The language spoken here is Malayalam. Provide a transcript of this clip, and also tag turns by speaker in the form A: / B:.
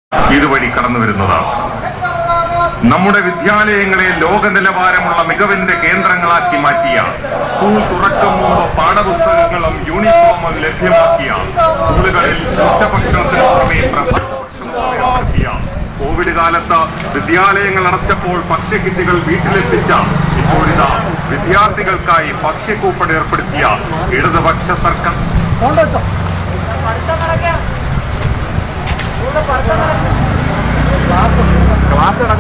A: ഇതുവഴി കടന്നു വരുന്നത് നമ്മുടെ വിദ്യാലയങ്ങളെ ലോക നിലവാരമുള്ള മികവിന്റെ കേന്ദ്രങ്ങളാക്കി മാറ്റിയ സ്കൂൾ തുറക്കും മുമ്പ് പാഠപുസ്തകങ്ങളും യൂണിഫോമും ലഭ്യമാക്കിയ സ്കൂളുകളിൽ ഉച്ചഭക്ഷണത്തിന് പുറമെ പ്രഭാതഭക്ഷണവും ഏർപ്പെടുത്തിയ കോവിഡ് കാലത്ത് വിദ്യാലയങ്ങൾ അടച്ചപ്പോൾ ഭക്ഷ്യക്കിറ്റുകൾ വീട്ടിലെത്തിച്ച ഇപ്പോഴിതാ വിദ്യാർത്ഥികൾക്കായി ഭക്ഷ്യക്കൂപ്പൺ ഏർപ്പെടുത്തിയ ഇടതുപക്ഷ സർക്കാർ
B: ക്ലാസ്